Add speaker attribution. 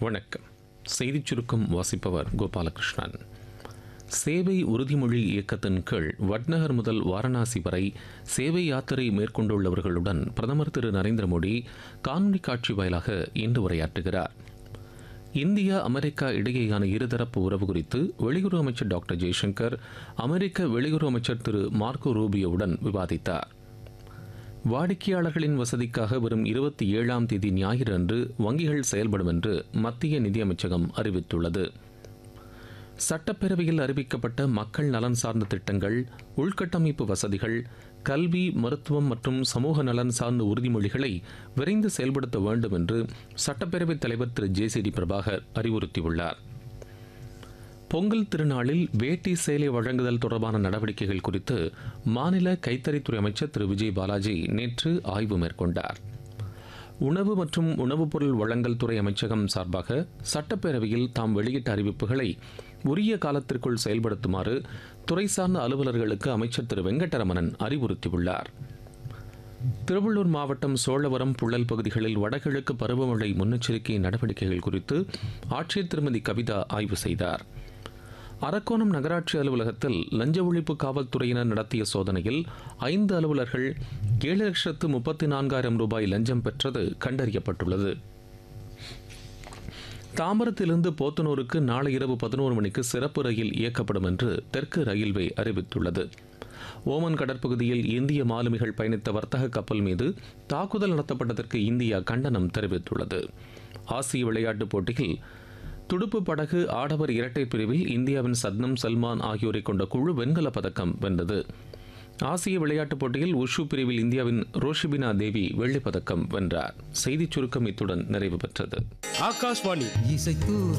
Speaker 1: வணக்கம் செய்திச் சுருக்கம் வாசிப்பவர் கோபாலகிருஷ்ணன் சேவை உறுதிமொழி இயக்கத்தின் கீழ் வட்நகர் முதல் வாரணாசி வரை சேவை யாத்திரை மேற்கொண்டுள்ளவர்களுடன் பிரதமர் திரு நரேந்திர மோடி காணொலி காட்சி வாயிலாக இன்று உரையாற்றுகிறார் இந்தியா அமெரிக்கா இடையேயான இருதரப்பு உறவு குறித்து வெளியுறவு அமைச்சர் டாக்டர் ஜெய்சங்கர் அமெரிக்க வெளியுறவு அமைச்சர் திரு மார்க்கோ ரூபியோவுடன் விவாதித்தார் வாடிக்கையாளர்களின் வசதிக்காக வரும் இருபத்தி ஏழாம் தேதி ஞாயிறு அன்று வங்கிகள் செயல்படும் என்று மத்திய நிதியமைச்சகம் அறிவித்துள்ளது சட்டப்பேரவையில் அறிவிக்கப்பட்ட மக்கள் நலன் சார்ந்த திட்டங்கள் உள்கட்டமைப்பு வசதிகள் கல்வி மருத்துவம் மற்றும் சமூக நலன் சார்ந்த உறுதிமொழிகளை விரைந்து செயல்படுத்த வேண்டும் என்று சட்டப்பேரவைத் தலைவர் Thiru J C D Prabhakar அறிவுறுத்தியுள்ளார் பொங்கல் திருநாளில் வேட்டி சேலை வழங்குதல் தொடர்பான நடவடிக்கைகள் குறித்து மாநில கைத்தறித்துறை அமைச்சர் திரு விஜய் பாலாஜி நேற்று ஆய்வு மேற்கொண்டார் உணவு மற்றும் உணவுப் பொருள் வழங்கல் துறை அமைச்சகம் சார்பாக சட்டப்பேரவையில் தாம் வெளியிட்ட அறிவிப்புகளை உரிய காலத்திற்குள் செயல்படுத்துமாறு துறை சார்ந்த அலுவலர்களுக்கு அமைச்சர் திரு வெங்கட்டரமணன் அறிவுறுத்தியுள்ளார் திருவள்ளூர் மாவட்டம் சோழவரம் புள்ளல் பகுதிகளில் வடகிழக்கு பருவமழை முன்னெச்சரிக்கை நடவடிக்கைகள் குறித்து ஆட்சியர் திருமதி கவிதா ஆய்வு செய்தார் அரக்கோணம் நகராட்சி அலுவலகத்தில் லஞ்ச ஒழிப்பு காவல்துறையினர் நடத்திய சோதனையில் ஐந்து அலுவலர்கள் ஏழு லட்சத்து முப்பத்தி நான்காயிரம் ரூபாய் லஞ்சம் பெற்றது கண்டறியப்பட்டுள்ளது தாம்பரத்திலிருந்து போத்தனூருக்கு நாளை இரவு பதினோரு மணிக்கு சிறப்பு ரயில் இயக்கப்படும் என்று தெற்கு ரயில்வே அறிவித்துள்ளது ஓமன் கடற்பகுதியில் இந்திய மாலுமிகள் பயணித்த வர்த்தக கப்பல் மீது தாக்குதல் நடத்தப்பட்டதற்கு இந்தியா கண்டனம் தெரிவித்துள்ளது ஆசிய விளையாட்டுப் போட்டியில் துடுப்பு படகு ஆடவர் இரட்டை பிரிவில் இந்தியாவின் சத்னம் சல்மான் ஆகியோரை கொண்ட குழு வெண்கலப் பதக்கம் வென்றது ஆசிய விளையாட்டுப் போட்டியில் உஷு பிரிவில் இந்தியாவின் ரோஷிபினா தேவி வெள்ளிப் பதக்கம் வென்றார் செய்திச் சுருக்கம் இத்துடன் நிறைவு பெற்றது
Speaker 2: ஆகாஷ்வாணி
Speaker 3: இசைத்து